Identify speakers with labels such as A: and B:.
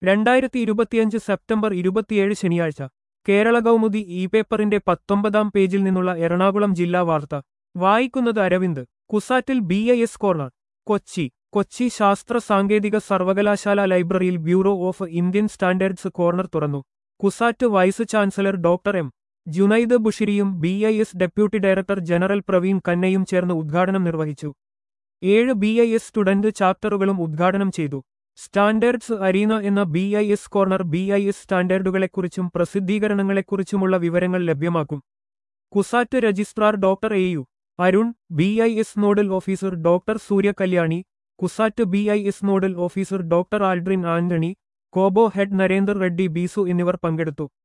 A: രണ്ടായിരത്തി ഇരുപത്തിയഞ്ച് സെപ്റ്റംബർ ഇരുപത്തിയേഴ് ശനിയാഴ്ച കേരള കൗമുദി ഇ പേപ്പറിന്റെ പത്തൊമ്പതാം പേജിൽ നിന്നുള്ള എറണാകുളം ജില്ലാ വാർത്ത വായിക്കുന്നത് അരവിന്ദ് കുസാറ്റിൽ B I S corner Kochi Kochi ശാസ്ത്ര സാങ്കേതിക സർവകലാശാല ലൈബ്രറിയിൽ bureau of Indian standards corner തുറന്നു CUSAT vice chancellor doctor M Junaid ബുഷിരിയും B I S deputy director general Praveen കന്നയും ചേർന്ന് ഉദ്ഘാടനം നിർവഹിച്ചു ഏഴ് ബി ഐ എസ് സ്റ്റുഡന്റ് ചാപ്റ്ററുകളും ഉദ്ഘാടനം ചെയ്തു സ്റ്റാൻഡേർഡ്സ് അരീന എന്ന B I S corner B I S സ്റ്റാൻഡേർഡുകളെക്കുറിച്ചും പ്രസിദ്ധീകരണങ്ങളെക്കുറിച്ചുമുള്ള വിവരങ്ങൾ ലഭ്യമാക്കും CUSAT registrar doctor A U Arun B I S nodal officer doctor Surya Kalyani CUSAT B I S nodal officer doctor Aldrin Antony കോബോ head Narender Reddy Beesu എന്നിവർ പങ്കെടുത്തു